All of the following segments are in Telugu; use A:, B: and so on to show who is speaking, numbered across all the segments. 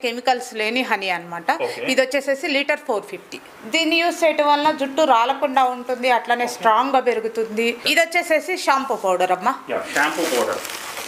A: కెమికల్స్ లేని హనీ అన్నమాట
B: Okay.
A: ఇది వచ్చేసేసి లీటర్ ఫోర్ ఫిఫ్టీ దీన్ని యూస్ చేయడం వల్ల జుట్టు రాలకుండా ఉంటుంది అట్లనే స్ట్రాంగ్ గా పెరుగుతుంది ఇది వచ్చేసేసి షాంపూ పౌడర్ అమ్మా
B: యా షాంపూ పౌడర్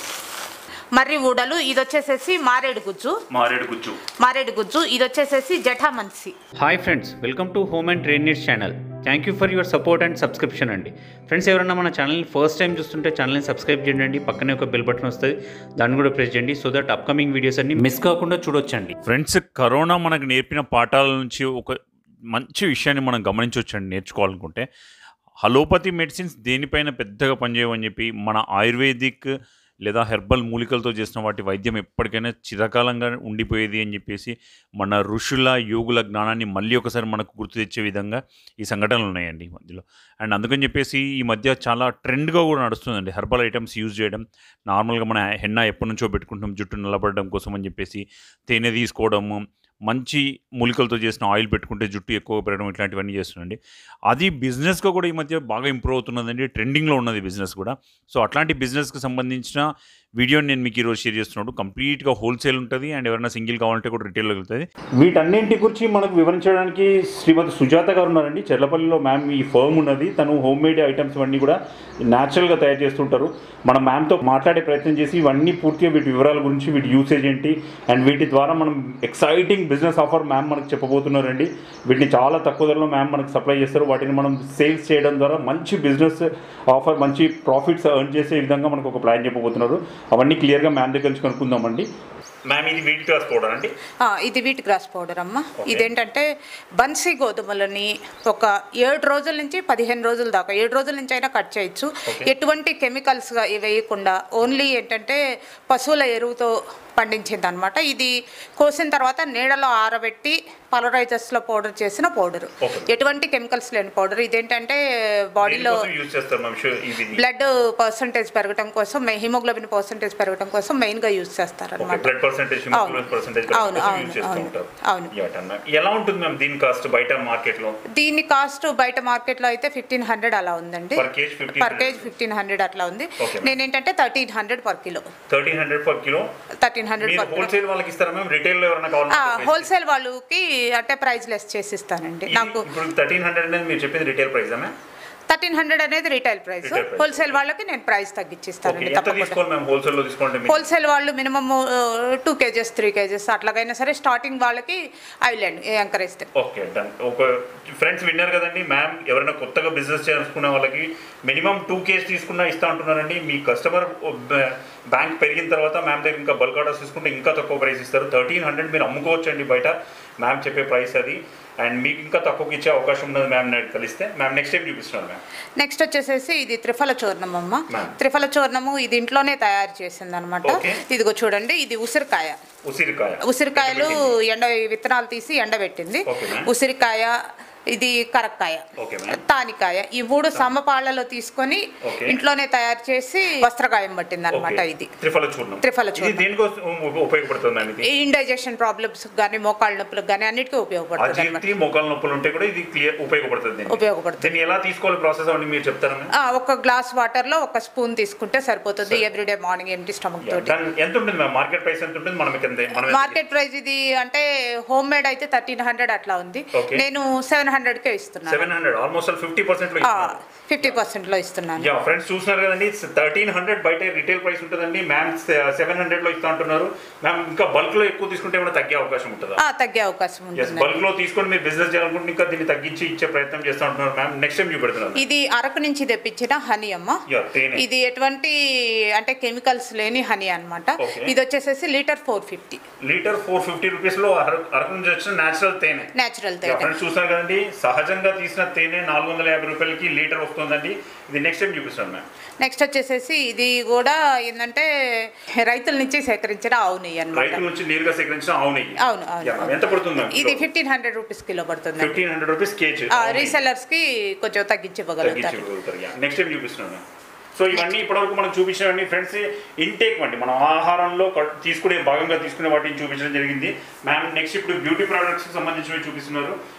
A: మర్రి ఊడలు ఇది వచ్చేసేసి మారేడు గుజ్జు
B: మారేడు గుజ్జు
A: మారేడు గుజ్జు ఇది వచ్చేసేసి జఠామన్సి
C: hi friends welcome to home and train needs channel thank you for your support and subscription అండి ఫ్రెండ్స్ ఎవరైనా మన ఛానల్ని ఫస్ట్ టైం చూస్తుంటే ఛానల్ని సబ్స్క్రైబ్ చేయండి పక్కనే ఒక బెల్ బటన్ వస్తుంది దాన్ని కూడా ప్రెస్ చేయండి సో దట్ అప్కమింగ్ వీడియోస్ అన్ని మిస్ కాకుండా చూడొచ్చండి
D: ఫ్రెండ్స్ కరోనా మనకు నేర్పిన పాఠాల నుంచి ఒక మంచి విషయాన్ని మనం గమనించవచ్చండి నేర్చుకోవాలనుకుంటే హలోపతి మెడిసిన్స్ దేనిపైన పెద్దగా పనిచేయవని చెప్పి మన ఆయుర్వేదిక్ లేదా హెర్బల్ మూలికలతో చేసిన వాటి వైద్యం ఎప్పటికైనా చిరకాలంగా ఉండిపోయేది అని చెప్పేసి మన ఋషుల యోగుల జ్ఞానాన్ని మళ్ళీ ఒకసారి మనకు గుర్తు తెచ్చే విధంగా ఈ సంఘటనలు ఉన్నాయండి ఈ మధ్యలో అండ్ అందుకని చెప్పేసి ఈ మధ్య చాలా ట్రెండ్గా కూడా నడుస్తుందండి హెర్బల్ ఐటమ్స్ యూజ్ చేయడం నార్మల్గా మన హెన్న ఎప్పటి నుంచో పెట్టుకుంటాం జుట్టు నల్లబడడం కోసం అని చెప్పేసి తేనె తీసుకోవడము మంచి మూలికలతో చేసిన ఆయిల్ పెట్టుకుంటే జుట్టు ఎక్కువ పెరగడం ఇట్లాంటివన్నీ చేస్తుందండి అది బిజినెస్గా కూడా ఈ మధ్య బాగా ఇంప్రూవ్ అవుతున్నదండి ట్రెండింగ్లో ఉన్నది బిజినెస్ కూడా సో అట్లాంటి బిజినెస్కి సంబంధించిన వీడియోని నేను మీకు ఈరోజు షేర్ చేస్తున్నాడు కంప్లీట్గా హోల్సేల్ ఉంటుంది అండ్ ఎవరైనా సింగిల్ కావాలంటే కూడా రిటైల్లో వెళ్తుంది
B: వీటన్నింటి గురించి మనకు వివరించడానికి శ్రీమతి సుజాత గారు ఉన్నారండి చెర్లపల్లిలో మ్యామ్ ఈ ఫర్మ్ ఉన్నది తను హోమ్ మేడ్ ఐటమ్స్ ఇవన్నీ కూడా న్యాచురల్గా తయారు చేస్తుంటారు మనం మ్యామ్తో మాట్లాడే ప్రయత్నం చేసి ఇవన్నీ పూర్తిగా వీటి వివరాల గురించి వీటి యూసేజ్ ఏంటి అండ్ వీటి ద్వారా మనం ఎక్సైటింగ్ బిజినెస్ ఆఫర్ మ్యామ్ మనకు చెప్పబోతున్నారండి వీటిని చాలా తక్కువ ధరలో మ్యామ్ మనకు సప్లై చేస్తారు వాటిని మనం సేల్స్ చేయడం ద్వారా మంచి బిజినెస్ ఆఫర్ మంచి ప్రాఫిట్స్ ఎర్న్ చేసే విధంగా మనకు ఒక ప్లాన్ చెప్పబోతున్నారు అవన్నీ క్లియర్గా మ్యామ్ దగ్గర నుంచి కనుక్కుందామండి మ్యామ్ ఇది వీటి క్లాస్ పౌడర్ అండి
A: ఆ, ఇది వీట్ గ్రాస్ పౌడర్ అమ్మ ఇదేంటంటే బన్సీ గోధుమలని ఒక ఏడు రోజుల నుంచి పదిహేను రోజుల దాకా ఏడు రోజుల నుంచి అయినా కట్ చేయొచ్చు ఎటువంటి కెమికల్స్ వేయకుండా ఓన్లీ ఏంటంటే పశువుల ఎరువుతో పండించింది అనమాట ఇది కోసిన తర్వాత నీడలో ఆరబెట్టి పలరైజర్స్లో పౌడర్ చేసిన పౌడర్
B: Okay.
A: ఎటువంటి కెమికల్స్ లేని పౌడర్ ఇదేంటంటే బాడీలో
B: యూజ్ చేస్తారు మ్యామ్ ఇది
A: బ్లడ్ పర్సంటేజ్ పెరగడం కోసం హిమోగ్లోబిన్ పర్సంటేజ్ పెరగడం కోసం మెయిన్గా యూజ్ చేస్తారు
B: ఓకే
A: అనమాట
B: బ్లడ్ పర్సెంటేజ్
A: అవును.
B: హిమోగ్లోబిన్ పర్సెంటేజ్
A: అవును, అవును,
B: యూజ్ చేస్తూ
A: అవును,
B: ఉంటారు
A: అవును.
B: యా, అన్న. ఎలా ఉంటుంది మ్యామ్ దీని కాస్ట్ బయట మార్కెట్ లో
A: దీని కాస్ట్ బయట మార్కెట్లో అయితే ఫిఫ్టీన్ హండ్రెడ్ అలా ఉందండి
B: Per kg 1500.
A: Per kg fifteen hundred అట్లా ఉంది
B: Okay.
A: నేనేంటంటే thirteen hundred per kilo
B: thirteen hundred per kilo
A: thirteen hundred
B: మీరు
A: పర్ కిలో
B: హోల్సేల్ వాళ్ళకి ఇస్తారా మ్యామ్ రిటైల్ లో ఎవరైనా కావాలి
A: హోల్సేల్ వాళ్ళకి అంటే ప్రైస్ లెస్ చేసి ఇస్తానండి నాకు
B: ఇప్పుడు థర్టీన్ హండ్రెడ్ అనేది మీరు చెప్పింది retail price ma'am
A: thirteen hundred అనేది retail price
B: Retail price.
A: Wholesale వాళ్ళకి నేను ప్రైస్
B: ఓకే
A: తగ్గించిస్తానండి
B: ఎంత
A: తప్పకుండా
B: తీసుకోవాలి మ్యామ్ హోల్సేల్ లో తీసుకుంటే మీరు
A: హోల్సేల్ వాళ్ళు minimum two kgs three kgs అట్లాగైనా సరే స్టార్టింగ్ వాళ్ళకి ఐలాండ్ ఎంకరేజ్
B: ఓకే డన్ ఒక ఫ్రెండ్స్ విన్నారు కదండి మ్యామ్ ఎవరైనా కొత్తగా బిజినెస్ చేసుకునే వాళ్ళకి మినిమం టూ కేస్ తీసుకున్నా ఇస్తా అంటున్నారండి మీ కస్టమర్ బ్యాంక్ పెరిగిన తర్వాత మ్యామ్ దగ్గర ఇంకా బల్క్ ఆర్డర్స్ తీసుకుంటే ఇంకా తక్కువ ప్రైస్ ఇస్తారు థర్టీన్ హండ్రెడ్ మీరు అమ్ముకోవచ్చు అండి బయట మ్యామ్ చెప్పే ప్రైస్ అది అండ్ మీకు ఇంకా తక్కువకి ఇచ్చే అవకాశం ఉన్నది మ్యామ్ నేను కలిస్తే మ్యామ్ నెక్స్ట్ టైం చూపిస్తున్నారు మ్యామ్
A: నెక్స్ట్ వచ్చేసేసి ఇది త్రిఫల చూర్ణం అమ్మ
B: Ma'am.
A: త్రిఫల చూర్ణము ఇది ఇంట్లోనే తయారు చేసింది అనమాట
B: Okay.
A: ఇదిగో చూడండి ఇది ఉసిరికాయ
B: ఉసిరికాయ
A: ఉసిరికాయలు ఎండ విత్తనాలు తీసి ఎండబెట్టింది
B: Okay, ma'am.
A: ఉసిరికాయ ఇది కరక్కాయ
B: Okay, ma'am.
A: తానికాయ ఈ మూడు సమపాళ్లలో తీసుకొని
B: Okay.
A: ఇంట్లోనే తయారు చేసి వస్త్రకాయం పట్టింది అనమాట
B: ఓకే.
A: ఇది
B: త్రిఫల చూర్ణం
A: త్రిఫల
B: ఇది
A: చూర్ణం.
B: దేనికోసం ఉ- ఉపయోగపడుతుంది మ్యామ్ ఇది
A: ఇండైజెషన్ ప్రాబ్లమ్స్ కానీ మోకాళ్ళ నొప్పులకు కానీ అన్నిటికీ ఉపయోగపడుతుంది అనమాట
B: అజీర్తి మొక్కల నొప్పులు ఉంటే కూడా ఇది క్లియర్ ఉపయోగపడుతుంది దీనికి.
A: ఉపయోగపడుతుంది.
B: దీన్ని ఎలా తీసుకోవాలి ప్రాసెస్ అవన్నీ మీరు చెప్తారా మ్యామ్
A: ఆ, ఒక గ్లాస్ వాటర్ లో ఒక స్పూన్ తీసుకుంటే సరిపోతుంది ఎవ్రీడే మార్నింగ్ ఎంటీ స్టమక్ తోటి
B: దాని ఎంత ఉంటుంది మ్యామ్ మార్కెట్ ప్రైస్ ఎంత ఉంటుంది మనం ఎంత మనం ఎంత-
A: మార్కెట్ ప్రైస్ ఇది అంటే హోమ్ మేడ్ అయితే థర్టీన్ హండ్రెడ్ అట్లా ఉంది
B: Okay.
A: నేను సెవెన్ హండ్రెడ్ కే ఇస్తున్నాను
B: seven hundred almost fifty percent లో ఇస్తున్నారు.
A: ఫిఫ్టీ పర్సెంట్ లో ఇస్తున్నాను
B: యా ఫ్రెండ్స్ చూస్తున్నారు కదండి థర్టీన్ హండ్రెడ్ బయట రిటైల్ ప్రైస్ ఉంటుందండి మ్యామ్ సెవెన్ హండ్రెడ్ లో ఇస్తా అంటున్నారు మ్యామ్ ఇంకా బల్క్ లో ఎక్కువ తీసుకుంటే కూడా తగ్గే అవకాశం ఉంటుందా
A: ఆ, తగ్గే అవకాశం
B: ఎస్
A: ఉంటుంది
B: బల్క్ లో తీసుకొని మీరు బిజినెస్ చేయాలనుకుంటే ఇంకా దీన్ని తగ్గించి ఇచ్చే ప్రయత్నం చేస్తా ఉంటున్నారు మ్యామ్ నెక్స్ట్ టైం చూపెడుతున్నారు
A: ఇది అరకు నుంచి తెప్పించిన హనీ అమ్మ
B: యా తేనె
A: ఇది ఎటువంటి అంటే కెమికల్స్ లేని హనీ అన్నమాట
B: Okay.
A: ఇది వచ్చేసేసి litre four fifty
B: litre four fifty rupees లో అరకు అరకు నుంచి వచ్చిన నేచురల్ తేనె
A: నేచురల్
B: యా,
A: తేనె
B: ఫ్రెండ్స్ చూసారు కదండి సహజంగా తీసిన తేనె నాలుగు వందల యాభై రూపాయలకి లీటర్ వస్తుందండి ఇది నెక్స్ట్ టైం చూపిస్తాను మ్యామ్
A: నెక్స్ట్ వచ్చేసేసి ఇది కూడా ఏంటంటే రైతుల నుంచి సేకరించిన ఆవు నెయ్యి అనమాట
B: రైతుల నుంచి నేరుగా సేకరించిన ఆవు నెయ్యి
A: అవును అవును,
B: యా,
A: అవును
B: ఎంత పడుతుంది మ్యామ్
A: ఇది ఫిఫ్టీన్ హండ్రెడ్ రూపీస్ కిలో పడుతుంది
B: fifteen hundred rupees kg
A: resellers కి కొంచెం తగ్గించి ఇవ్వగలుగుతారు
B: నెక్స్ట్ టైం చూపిస్తున్నాను సో ఇవన్నీ ఇప్పటివరకు మనం చూపించినవన్నీ ఫ్రెండ్స్ ఇంటేక్ అండి మనం ఆహారంలో క- తీసుకునే భాగంగా తీసుకునే వాటిని చూపించడం జరిగింది మ్యామ్ నెక్స్ట్ ఇప్పుడు బ్యూటీ ప్రోడక్ట్స్ సంబంధించినవి చూపిస్తున్నారు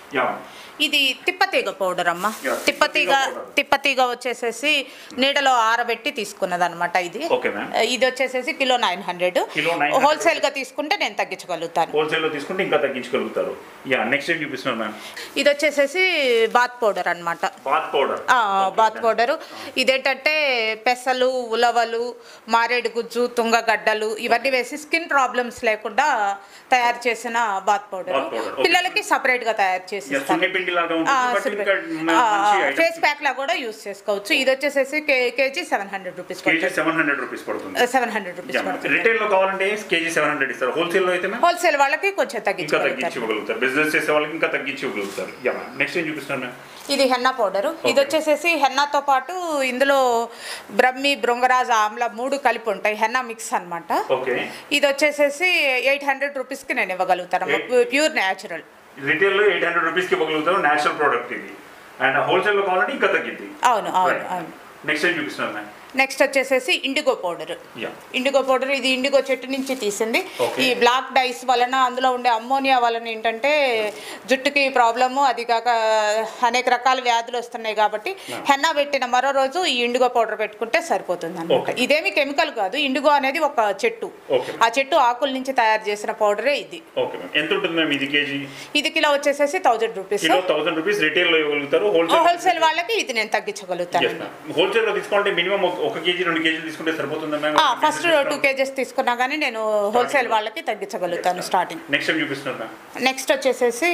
B: యా
A: ఇది తిప్పతీగ పౌడర్ అమ్మ
B: Yeah,
A: తిప్పతీగ
B: తిప్పతీగ powder.
A: తిప్పతీగ వచ్చేసేసి నీడలో ఆరబెట్టి తీసుకున్నది అనమాట ఇది
B: Okay, ma'am.
A: ఇది వచ్చేసేసి kilo nine hundred
B: kilo 900.
A: Wholesale గా తీసుకుంటే నేను తగ్గించగలుగుతాను
B: హోల్సేల్లో తీసుకుంటే ఇంకా తగ్గించగలుగుతారు యా నెక్స్ట్ ఏం చూపిస్తున్నారు మ్యామ్
A: ఇది వచ్చేసేసి బాత్ పౌడర్ అన్నమాట
B: బాత్ పౌడర్
A: బాత్ పౌడరు ఇదేంటంటే పెసలు ఉలవలు మారేడు గుజ్జు తుంగగడ్డలు ఇవన్నీ వేసి స్కిన్ ప్రాబ్లమ్స్ లేకుండా తయారు చేసిన bath powder
B: Bath powder, okay.
A: పిల్లలకి సపరేట్ గా తయారు చేసి ఇస్తాను.
B: పిండి లాగా
A: ఆ,
B: ఉంటుంది బట్
A: super.
B: ఇంకా
A: ఆ,
B: మంచి
A: ఫేస్
B: ఐటమ్స్
A: ప్యాక్ లా కూడా యూస్ చేసుకోవచ్చు ఇది వచ్చేసేసి కే- kg seven hundred rupees
B: kg seven hundred rupees పడుతుంది
A: సెవెన్ హండ్రెడ్ రూపీస్ పడుతుంది
B: రిటైల్ లో కావాలంటే కేజీ సెవెన్ హండ్రెడ్ ఇస్తారు హోల్సేల్ లో అయితే మ్యామ్
A: హోల్సేల్ వాళ్ళకి కొంచెం
B: ఇంకా తగ్గించి
A: తగ్గించగలుగుతారు
B: ఇవ్వగలుగుతారు బిజినెస్ చేసే వాళ్ళకి ఇంకా తగ్గించి ఇవ్వగలుగుతారు యా మ్యామ్ నెక్స్ట్ ఏం చూపిస్తున్నారు మ్యామ్
A: ఇది హెన్నా పౌడరు ఇది
B: Okay.
A: వచ్చేసేసి హెన్నాతో పాటు ఇందులో బ్రహ్మి బృంగరాజ్ ఆమ్ల మూడు కలిపి ఉంటాయి హెన్నా మిక్స్ అన్నమాట
B: ఓకే
A: ఇది వచ్చేసేసి ఎయిట్ హండ్రెడ్ రూపీస్కి నేను ఇవ్వగలుగుతాను
B: Eight-
A: ప్యూర్ న్యాచురల్
B: రిటైల్ లో ఎయిట్ హండ్రెడ్ రూపీస్ కి ఇవ్వగలుగుతారు నేచురల్ ప్రోడక్ట్ ఇది అండ్ హోల్సేల్ లో కావాలంటే ఇంకా తగ్గింది
A: అవును అవును అవును
B: నెక్స్ట్ ఏం చూపిస్తున్నారు మ్యామ్
A: నెక్స్ట్ వచ్చేసేసి indigo powder
B: yeah
A: indigo powder ఇది ఇండిగో చెట్టు నుంచి తీసింది
B: Okay.
A: ఈ బ్లాక్ డైస్ వలన అందులో ఉండే అమ్మోనియా వలన ఏంటంటే జుట్టుకి ప్రాబ్లము అది కాక అనేక రకాల వ్యాధులు వస్తున్నాయి కాబట్టి హెన్నా పెట్టిన మరో రోజు ఈ ఇండిగో పౌడర్ పెట్టుకుంటే సరిపోతుంది అనమాట
B: Okay.
A: ఇదేమి కెమికల్ కాదు ఇండిగో అనేది ఒక చెట్టు
B: Okay.
A: ఆ చెట్టు ఆకుల నుంచి తయారు చేసిన పౌడరే ఇది
B: ఓకే మ్యామ్ ఎంత ఉంటుంది మ్యామ్ ఇది కేజీ
A: ఇది కిలో వచ్చేసేసి thousand rupees
B: kilo thousand rupees retail లో ఇవ్వగలుగుతారు హోల్సేల్
A: హోల్సేల్ వాళ్ళకి ఇది నేను తగ్గించగలుగుతాను
B: హోల్సేల్ లో తీసుకుంటే మినిమం ఒక కేజీ రెండు కేజీలు తీసుకుంటే సరిపోతుందా మ్యామ్
A: ఫస్ట్ టూ కేజెస్ తీసుకున్నా కానీ నేను హోల్సేల్ వాళ్ళకి తగ్గించగలుగుతాను స్టార్టింగ్
B: నెక్స్ట్ టైం చూపిస్తున్నారు మ్యామ్
A: నెక్స్ట్ వచ్చేసేసి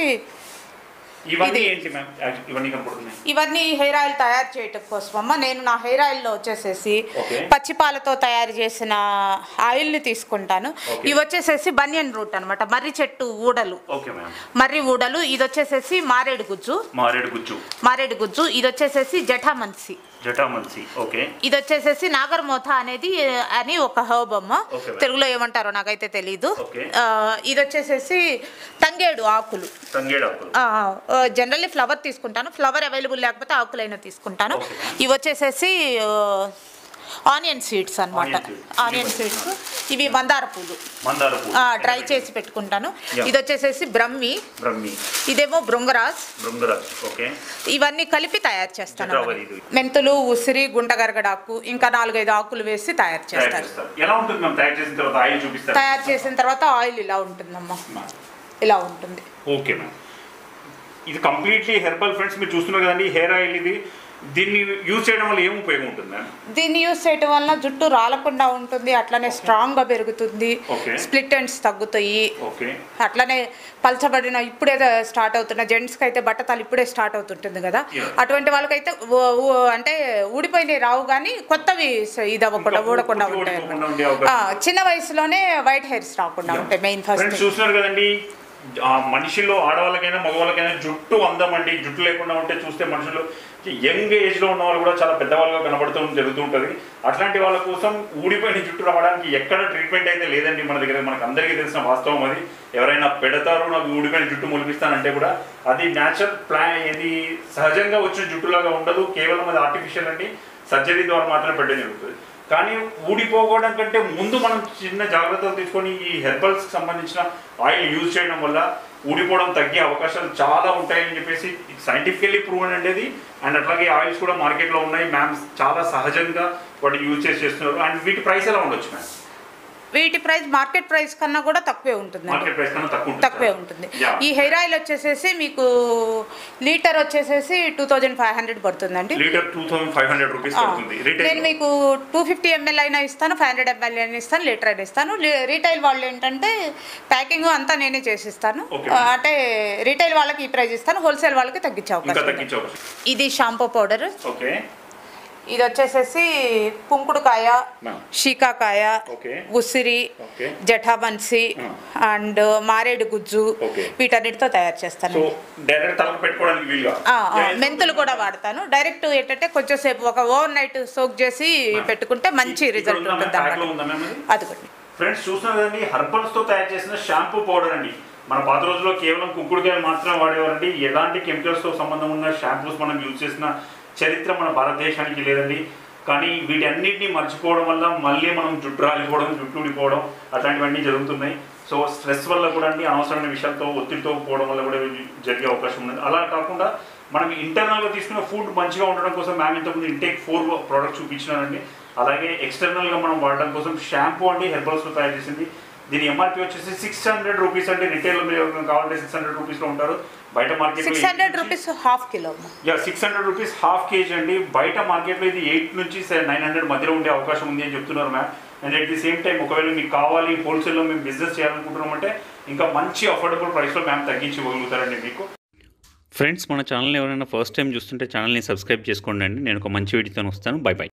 B: ఇవన్నీ
A: ఇది-
B: ఏంటి మ్యామ్ ఇవన్నీ కనపడుతున్నాయి
A: ఇవన్నీ హెయిర్ ఆయిల్ తయారు చేయటం కోసం అమ్మ నేను నా హెయిర్ ఆయిల్లో వచ్చేసేసి
B: Okay.
A: పచ్చి పాలతో తయారు చేసిన ఆయిల్ని తీసుకుంటాను
B: Okay.
A: ఇవి వచ్చేసేసి బనియన్ రూట్ అనమాట మర్రి చెట్టు ఊడలు
B: ఓకే మ్యామ్
A: మర్రి ఊడలు ఇది వచ్చేసేసి మారేడు గుజ్జు
B: మారేడు గుజ్జు
A: మారేడు గుజ్జు ఇది వచ్చేసేసి జఠామన్సి
B: జటామన్సి ఓకే
A: ఇది వచ్చేసేసి నాగర్మోథ అనేది అని ఒక హర్బ్ అమ్మ
B: Okay, ma'am.
A: తెలుగులో ఏమంటారో నాకైతే తెలీదు
B: Okay.
A: ఆ, ఇది వచ్చేసేసి తంగేడు ఆకులు
B: తంగేడు ఆకులు
A: జనరల్లీ ఫ్లవర్ తీసుకుంటాను ఫ్లవర్ అవైలబుల్ లేకపోతే ఆకులైనా తీసుకుంటాను
B: Okay.
A: ఇవి వచ్చేసేసి ఆనియన్ సీడ్స్ అన్నమాట
B: Onion seeds.
A: ఆనియన్ సీడ్స్ ఇవి మందార పూలు
B: మందార పూలు
A: డ్రై చేసి పెట్టుకుంటాను
B: Yeah.
A: ఇది వచ్చేసేసి బ్రహ్మి
B: బ్రహ్మి
A: ఇదేమో బృంగరాజ్
B: బృంగరాజ్ ఓకే
A: ఇవన్నీ కలిపి తయారు చేస్తాను
B: జటావళి ఇది.
A: మెంతులు ఉసిరి గుంటగరగడాకు ఇంకా నాలుగైదు ఆకులు వేసి తయారు
B: తయారు
A: చేస్తారు
B: చేస్తారు ఎలా ఉంటుంది మ్యామ్ తయారు చేసిన తర్వాత ఆయిల్ చూపిస్తారు
A: తయారు చేసిన తర్వాత ఆయిల్ ఇలా ఉంటుందమ్మా ఇలా ఉంటుంది
B: ఓకే మ్యామ్ ఇది కంప్లీట్లీ హెర్బల్ ఫ్రెండ్స్ మీరు చూస్తున్నారు కదండి హెయిర్ ఆయిల్ ఇది దీన్ని యూజ్ చేయడం వల్ల ఏం ఉపయోగం ఉంటుంది మ్యామ్
A: దీన్ని యూస్ చేయటం వలన జుట్టు రాలకుండా ఉంటుంది అట్లనే స్ట్రాంగ్ గా పెరుగుతుంది
B: Okay.
A: స్ప్లిట్ ఎండ్స్ తగ్గుతాయి
B: ఓకే
A: అట్లనే పలచబడిన ఇప్పుడే స్టార్ట్ అవుతున్న జెంట్స్కి అయితే బట్టతలు ఇప్పుడే స్టార్ట్ అవుతుంటుంది కదా
B: Yeah.
A: అటువంటి వాళ్ళకైతే ఊ- ఊ- అంటే ఊడిపోయినవి రావు కానీ కొత్తవి స- ఇది అవ్వకుండా
B: ఇంకా
A: ఊడకుండా
B: పూర్తిగా
A: ఉంటాయి
B: ఊడిపోకుండా
A: అన్నమాట.
B: ఉండే అవకాశం.
A: ఆ, చిన్న వయసులోనే వైట్ హెయిర్స్ రాకుండా ఉంటాయి మెయిన్
B: ఫ్రెండ్స్
A: ఫస్ట్
B: చూస్తున్నారు కదండి ఆ మనిషిలో ఆడవాళ్ళకైనా మగవాళ్ళకైనా జుట్టు అందం అండి జుట్టు లేకుండా ఉంటే చూస్తే మనుషులు యంగ్ ఏజ్ లో ఉన్న వాళ్ళు కూడా చాలా పెద్దవాళ్ళుగా కనబడుతూ జరుగుతూ ఉంటుంది అట్లాంటి వాళ్ళ కోసం ఊడిపోయిన జుట్టు రావడానికి ఎక్కడ ట్రీట్మెంట్ అయితే లేదండి మన దగ్గర మనకు అందరికీ తెలిసిన వాస్తవం అది ఎవరైనా పెడతారు నాకు ఊడిపోయిన జుట్టు మొలిపిస్తానంటే కూడా అది న్యాచురల్ ప్లా ఇది సహజంగా వచ్చిన జుట్టులాగా ఉండదు కేవలం అది ఆర్టిఫిషియల్ అండి సర్జరీ ద్వారా మాత్రమే పెట్టడం జరుగుతుంది కానీ ఊడిపోవడం కంటే ముందు మనం చిన్న జాగ్రత్తలు తీసుకొని ఈ హెర్బల్స్ సంబంధించిన ఆయిల్ యూజ్ చేయడం వల్ల ఊడిపోవడం తగ్గే అవకాశాలు చాలా ఉంటాయని చెప్పేసి సైంటిఫికల్లీ ప్రూవన్ అనేది అండ్ అట్లాగే ఆయిల్స్ కూడా మార్కెట్లో ఉన్నాయి మ్యామ్ చాలా సహజంగా వాటిని యూజ్ చేసి చేస్తున్నారు అండ్ వీటి ప్రైస్ ఎలా ఉండొచ్చు మ్యామ్
A: వీటి ప్రైస్ మార్కెట్ ప్రైస్ కన్నా కూడా తక్కువే ఉంటుంది
B: మార్కెట్ ప్రైస్ కన్నా తక్కువ ఉంటుంది
A: తక్కువే ఉంటుంది
B: Yeah.
A: ఈ హెయిర్ ఆయిల్ వచ్చేసేసి మీకు లీటర్ వచ్చేసేసి టూ థౌజండ్ ఫైవ్ హండ్రెడ్ పడుతుందండి
B: litre two thousand five hundred rupees
A: ఆ,
B: పడుతుంది
A: నేను
B: రీటైల్
A: మీకు టూ ఫిఫ్టీ ఎంఎల్ అయినా ఇస్తాను ఫైవ్ హండ్రెడ్ ఎంఎల్ అయినా ఇస్తాను లీటర్ అయినా ఇస్తాను లీ- రీటైల్ వాళ్ళు ఏంటంటే ప్యాకింగ్ అంతా నేనే చేసిస్తాను
B: Okay.
A: ఆ, అంటే రీటైల్ వాళ్ళకి ఈ ప్రైస్ ఇస్తాను హోల్సేల్ వాళ్ళకి తగ్గించే
B: ఇంకా
A: అవకాశం ఉంది.
B: తగ్గించే అవకాశం
A: ఇది షాంపూ పౌడర్
B: ఓకే
A: ఇది వచ్చేసేసి కుంకుడుకాయ
B: Ma'am.
A: షీకాకాయ
B: Okay.
A: ఉసిరి
B: Okay.
A: జఠాబన్సి
B: Ah.
A: అండ్ మారేడు గుజ్జు
B: Okay.
A: వీటన్నిటితో తయారు చేస్తాను
B: సో డైరెక్ట్ తలకు పెట్టుకోవడానికి వీలుగా
A: ఆ, ఆ, మెంతులు కూడా వాడతాను డైరెక్ట్ ఏంటంటే కొంచెం సేపు ఒక ఓవర్ నైట్ సోక్ చేసి పెట్టుకుంటే మంచి రిజల్ట్ ఉంటుంది
B: ప్యాక్ లో
A: అన్నమాట
B: ఉందా మ్యామ్ అది
A: అదిగోండి
B: ఫ్రెండ్స్ చూస్తున్నారు కదండి హర్బల్స్ తో తయారు చేసిన షాంపూ పౌడర్ అండి మన పాత రోజుల్లో కేవలం కుంకుడుకాయలు మాత్రం వాడేవారండి ఎలాంటి కెమికల్స్ తో సంబంధం ఉన్న షాంపూస్ మనం యూజ్ చేసిన చరిత్ర మన భారతదేశానికి లేదండి కానీ వీటన్నిటిని మర్చిపోవడం వల్ల మళ్ళీ మనం జుట్టు రాలిపోవడం జుట్టు ఊడిపోవడం అట్లాంటివన్నీ జరుగుతున్నాయి సో స్ట్రెస్ వల్ల కూడా అండి అనవసరమైన విషయాలతో ఒత్తిడితో పోవడం వల్ల కూడా జరిగే అవకాశం ఉన్నది అలా కాకుండా మనం ఇంటర్నల్గా తీసుకున్న ఫుడ్ మంచిగా ఉండడం కోసం మ్యామ్ ఇంతకుముందు ఇంటేక్ ఫోర్ ప్రోడక్ట్ చూపించినారండి అలాగే ఎక్స్టర్నల్గా మనం వాడడం కోసం షాంపూ అండి హెర్బల్స్లో తయారు చేసింది దీని ఎంఆర్పి వచ్చేసి సిక్స్ హండ్రెడ్ రూపీస్ అంటే రిటైల్లో మీరు ఎవరికైనా కావాలంటే సిక్స్ హండ్రెడ్ రూపీస్లో ఉంటారు బయట market
A: six hundred rupees half kilo అమ్మ
B: yeah six hundred rupees half kg అండి బయట మార్కెట్లో ఇది ఎయిట్ నుంచి నైన్ హండ్రెడ్ మధ్యలో ఉండే అవకాశం ఉంది అని చెప్తున్నారు ma'am and at the same time ఒకవేళ మీకు కావాలి హోల్సేల్లో మేము బిజినెస్ చేయాలనుకుంటున్నామంటే ఇంకా మంచి అఫోర్డబుల్ ప్రైస్లో మ్యామ్ తగ్గించి ఇవ్వగలుగుతారండి మీకు
C: ఫ్రెండ్స్ మన ఛానల్ ఎవరైనా ఫస్ట్ టైం చూస్తుంటే ఛానల్ని సబ్స్క్రైబ్ చేసుకోండి అండి నేను ఒక మంచి వీడియోతో వస్తాను బై బై